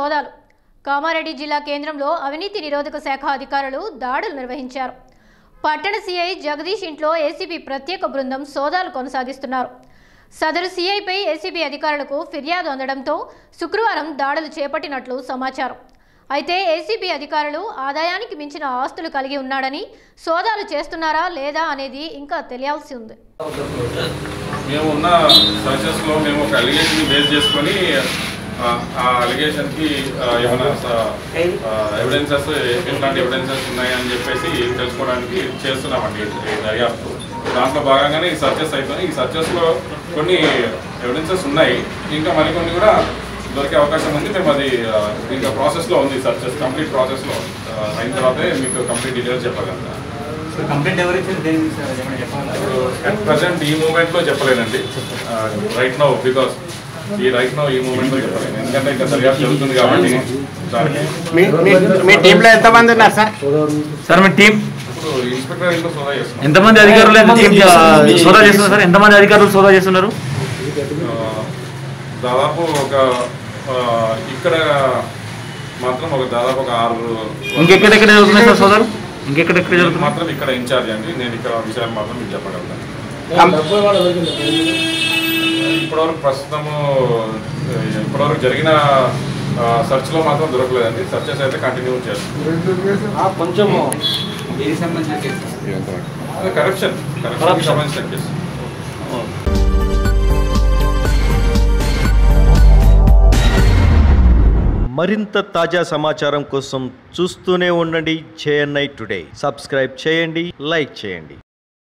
సోదాలు కామారెడ్డి జిల్లా కేంద్రంలో అవినీతి నిరోధక శాఖ అధికారులు దాడులు నిర్వహించారు పట్టణ సీఐ జగదీష్ ఇంట్లో ఏసీబీ ప్రత్యేక బృందం సోదాలు కొనసాగిస్తున్నారు సదరు సీఐపై ఏసీబీ అధికారులకు ఫిర్యాదు అందడంతో శుక్రవారం దాడులు చేపట్టినట్లు సమాచారం అయితే ఏసీబీ అధికారులు ఆదాయానికి మించిన ఆస్తులు కలిగి ఉన్నాడని సోదాలు చేస్తున్నారా లేదా అనేది ఇంకా తెలియాల్సి ఉంది మేము ఉన్న సర్చెస్లో మేము ఒక అలిగేషన్ బేస్ చేసుకొని ఆ, ఆ అలిగేషన్కి ఏమైనా ఎవిడెన్సెస్ ఎట్లాంటి ఎవిడెన్సెస్ ఉన్నాయని చెప్పేసి తెలుసుకోవడానికి చేస్తున్నామండి ఈ దర్యాప్తు దాంట్లో భాగంగానే ఈ సర్చెస్ అయిపోయి ఈ సర్చెస్లో కొన్ని ఎవిడెన్సెస్ ఉన్నాయి ఇంకా మరికొన్ని కూడా దొరికే అవకాశం ఉంది మేము అది ఆ, ఇంకా ప్రాసెస్లో ఉంది సర్చెస్ కంప్లీట్ ప్రాసెస్లో అయిన తర్వాతే మీకు కంప్లీట్ డీటెయిల్స్ చెప్పగలుగుతాను సో కంప్లైంట్ ఎవరు ఇచ్చారు దేని గురించి సార్ ఏమైనా చెప్పాలా ఇప్పుడు అట్ ప్రజెంట్ ఈ మూమెంట్ లో చెప్పలేనండి రైట్ నో బికాస్ ఈ రైట్ నో ఈ మూమెంట్ లో చెప్పలేను ఎందుకంటే ఇంకా దర్యాప్తు జరుగుతుంది కాబట్టి దానికి మీ మీ- మీ టీంలో ఎంతమంది ఉన్నారు సార్ సార్ మీ టీం ఇప్పుడు ఇన్స్పెక్టర్ ఇంట్లో సోదా చేస్తున్నాం ఎంతమంది అధికారులు అయితే టీం చ- సోదా చేస్తున్నారు సార్ ఎంతమంది అధికారులు సోదా చేస్తున్నారు ఆ, దాదాపు ఒక ఆ, ఇక్కడ మాత్రం ఒక దాదాపు ఒక ఆరు ఇంకెక్కడెక్కడ జరుగుతున్నాయి సార్ సోదాలు ఇంకెక్కడెక్కడ నేను జరుగుతున్నాయి మాత్రం ఇక్కడ ఇన్ఛార్జ్ అండి నేను ఇక్కడ విషయాలు మాత్రం మీకు చెప్పగలుగుతాను ఇప్పటివరకు ప్రస్తుతము ఇప్పటివరకు జరిగిన సర్చ్లో మాత్రం దొరకలేదండి సర్చెస్ అయితే కంటిన్యూ చేస్తాం కొంచెము ఏది సంబంధించిన కేసు కరప్షన్ కరప్షన్ సంబంధించిన కేసు మరింత తాజా సమాచారం కోసం చూస్తూనే ఉండండి జేఎన్ఐ టుడే సబ్స్క్రైబ్ చేయండి లైక్ చేయండి